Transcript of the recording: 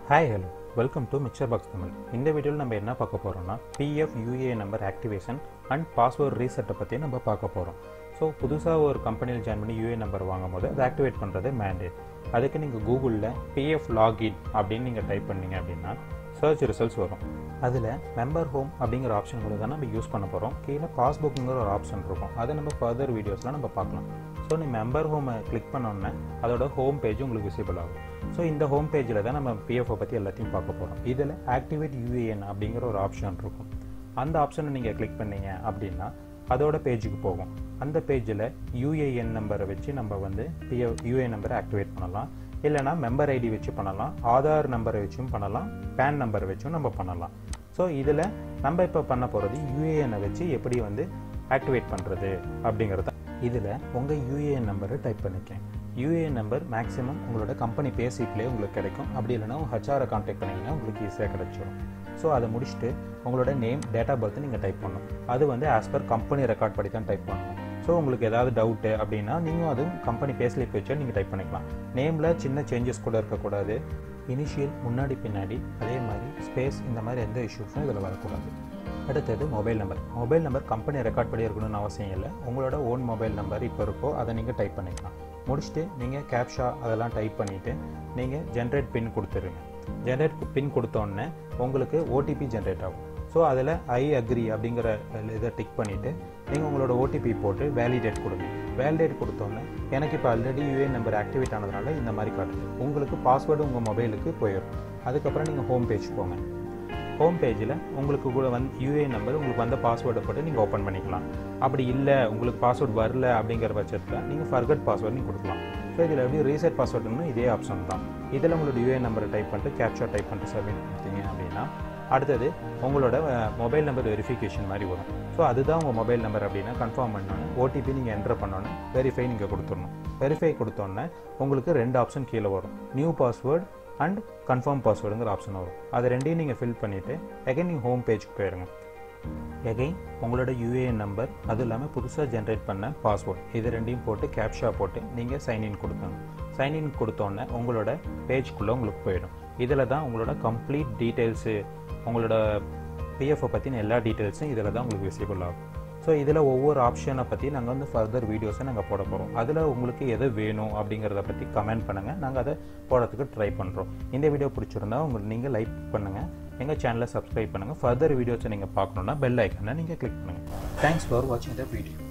hi hello welcome to mixer box Tamil இந்த வீடியோவில் நம்ம என்ன பார்க்க போகிறோம்னா PF UA number activation and password ரீசெட்டை பற்றி நம்ம பார்க்க போகிறோம் ஸோ புதுசாக ஒரு கம்பெனியில் ஜாயின் பண்ணி யூஏ நம்பர் வாங்கும் போது அதை ஆக்டிவேட் பண்ணுறது மேண்டேட் அதுக்கு நீங்கள் கூகுளில் பிஎஃப் லாகின் அப்படின்னு நீங்கள் டைப் பண்ணீங்க அப்படின்னா சர்ச் ரிசல்ட்ஸ் வரும் அதில் மெம்பர் ஹோம் அப்படிங்கிற ஆப்ஷன் கூட தான் நம்ம யூஸ் பண்ண போகிறோம் கீழே பாஸ்புக்குங்கிற ஒரு ஆப்ஷன் இருக்கும் அதை நம்ம ஃபர்தர் வீடியோஸில் நம்ம பார்க்கலாம் ஸோ நீ மெம்பர் ஹோமை கிளிக் பண்ணோன்னே அதோட ஹோம் பேஜ் உங்களுக்கு விசிபிள் ஆகும் ஸோ இந்த ஹோம் பேஜில் தான் நம்ம பிஎஃப்ஓ பற்றி எல்லாத்தையும் பார்க்க போகிறோம் இதில் ஆக்டிவேட் யூஏஎன் அப்படிங்கிற ஒரு ஆப்ஷன் இருக்கும் அந்த ஆப்ஷனை நீங்கள் கிளிக் பண்ணீங்க அப்படின்னா அதோட பேஜுக்கு போகும் அந்த பேஜில் யூஏஎன் நம்பரை வச்சு நம்ம வந்து பிஎஃப் யூஏஎன் நம்பரை ஆக்டிவேட் பண்ணலாம் இல்லைனா மெம்பர் ஐடி வச்சு பண்ணலாம் ஆதார் நம்பரை வச்சும் பண்ணலாம் பேன் நம்பரை வச்சும் நம்ம பண்ணலாம் ஸோ இதில் நம்ம இப்போ பண்ண போகிறது யூஏஎனை வச்சு எப்படி வந்து ஆக்டிவேட் பண்ணுறது அப்படிங்கிறத இதில் உங்கள் யூஏஎன் நம்பரை டைப் பண்ணிக்கேன் யூஏஎன் நம்பர் மேக்ஸிமம் உங்களோட கம்பெனி பேசிக்லேயே உங்களுக்கு கிடைக்கும் அப்படி இல்லைனா உங்கள் ஹச்ஆரை கான்டாக்ட் பண்ணிங்கன்னா உங்களுக்கு ஈஸியாக கிடைச்சிடும் ஸோ அதை முடிச்சுட்டு உங்களோட நேம் டேட் ஆஃப் பர்த் நீங்கள் டைப் பண்ணணும் அது வந்து ஆஸ் பர் கம்பெனி ரெக்கார்ட் படி தான் டைப் பண்ணணும் ஸோ உங்களுக்கு ஏதாவது டவுட்டு அப்படின்னா நீங்கள் அதுவும் கம்பெனி பேஸ்லிப் வச்சு நீங்கள் டைப் பண்ணிக்கலாம் நேமில் சின்ன சேஞ்சஸ் கூட இருக்கக்கூடாது இனிஷியல் முன்னாடி பின்னாடி அதே மாதிரி ஸ்பேஸ் இந்த மாதிரி எந்த இஷ்யூஸும் இதில் வரக்கூடாது அடுத்தது mobile number mobile number company record படி இருக்கணும்னு அவசியம் இல்லை உங்களோட ஓன் மொபைல் நம்பர் இப்போ இருக்கோ அதை நீங்கள் டைப் பண்ணிக்கலாம் முடிச்சுட்டு நீங்கள் கேப்ஷா அதெல்லாம் டைப் பண்ணிவிட்டு நீங்கள் ஜென்ரேட் பின் கொடுத்துருங்க ஜென்ரேட் பின் கொடுத்தோன்னே உங்களுக்கு ஓடிபி ஜென்ரேட் ஆகும் ஸோ அதில் ஐ அக்ரி அப்படிங்கிற இதை டிக் பண்ணிவிட்டு நீங்கள் உங்களோட ஓடிபி போட்டு வேலிடேட் கொடுங்க வேலிடேட் கொடுத்தோன்னே எனக்கு இப்போ ஆல்ரெடி யூஏ நம்பர் ஆக்டிவேட் ஆனதுனால இந்த மாதிரி காட்டுது உங்களுக்கு பாஸ்வேர்டு உங்கள் மொபைலுக்கு போயிடும் அதுக்கப்புறம் நீங்கள் ஹோம் பேஜ் போங்க ஹோம் பேஜில் உங்களுக்கு கூட வந்து யூஏ நம்பர் உங்களுக்கு வந்த பாஸ்வேர்டை போட்டு நீங்கள் ஓப்பன் பண்ணிக்கலாம் அப்படி இல்லை உங்களுக்கு பாஸ்வேர்டு வரல அப்படிங்கிற பட்சத்தில் நீங்கள் ஃபர்கட் பாஸ்வேர்டு நீங்கள் கொடுக்கலாம் ஸோ இதில் எப்படி ரீசெட் பாஸ்வேர்டுன்னு இதே ஆப்ஷன் தான் இதில் உங்களோட யூஏ நம்பரை டைப் பண்ணிட்டு கேப்சர் டைப் பண்ணிட்டு சப்மிட் கொடுத்தீங்க அப்படின்னா அடுத்தது உங்களோட மொபைல் நம்பர் வெரிஃபிகேஷன் மாதிரி வரும் ஸோ அதுதான் உங்கள் மொபைல் நம்பர் அப்படின்னா கன்ஃபார்ம் பண்ணோன்னே ஓடிபி நீங்கள் என்டர் பண்ணோன்னே வெரிஃபை நீங்கள் கொடுத்துடணும் வெரிஃபை கொடுத்தோன்னே உங்களுக்கு ரெண்டு ஆப்ஷன் கீழே வரும் நியூ பாஸ்வேர்டு அண்ட் கன்ஃபார்ம் பாஸ்வேர்டுங்கிற ஆப்ஷன் வரும் அது ரெண்டையும் நீங்கள் ஃபில் பண்ணிவிட்டு எகைன் நீங்கள் ஹோம் பேஜுக்கு போயிடுங்க எகைன் உங்களோட யூஏஎன் நம்பர் அது இல்லாமல் புதுசாக ஜென்ரேட் பண்ண பாஸ்வேர்ட் இது ரெண்டையும் போட்டு கேப்ஷா போட்டு நீங்கள் சைன்இன் கொடுக்கணும் சைன்இன் கொடுத்தோன்னே உங்களோட பேஜ்குள்ளே உங்களுக்கு போயிடும் இதில் தான் உங்களோட கம்ப்ளீட் டீட்டெயில்ஸு உங்களோட பிஎஃப்ஐ பற்றின எல்லா டீட்டெயில்ஸும் இதில் தான் உங்களுக்கு விசிபிள் ஆகும் ஸோ இதில் ஒவ்வொரு ஆப்ஷனை பற்றி நாங்கள் வந்து ஃபர்தர் வீடியோஸை நாங்கள் போட போகிறோம் அதில் உங்களுக்கு எது வேணும் அப்படிங்கிறத பற்றி கமெண்ட் பண்ணுங்கள் நாங்கள் அதை போடுறதுக்கு ட்ரை பண்ணுறோம் இந்த வீடியோ பிடிச்சிருந்தா உங்களுக்கு நீங்கள் லைக் பண்ணுங்கள் எங்கள் சேனலை சப்ஸ்கிரைப் பண்ணுங்கள் ஃபர்தர் வீடியோஸை நீங்கள் பார்க்கணுன்னா பெல் ஐக்கனை நீங்கள் கிளிக் பண்ணுங்கள் தேங்க்ஸ் ஃபார் வாட்சிங் த வீடியோ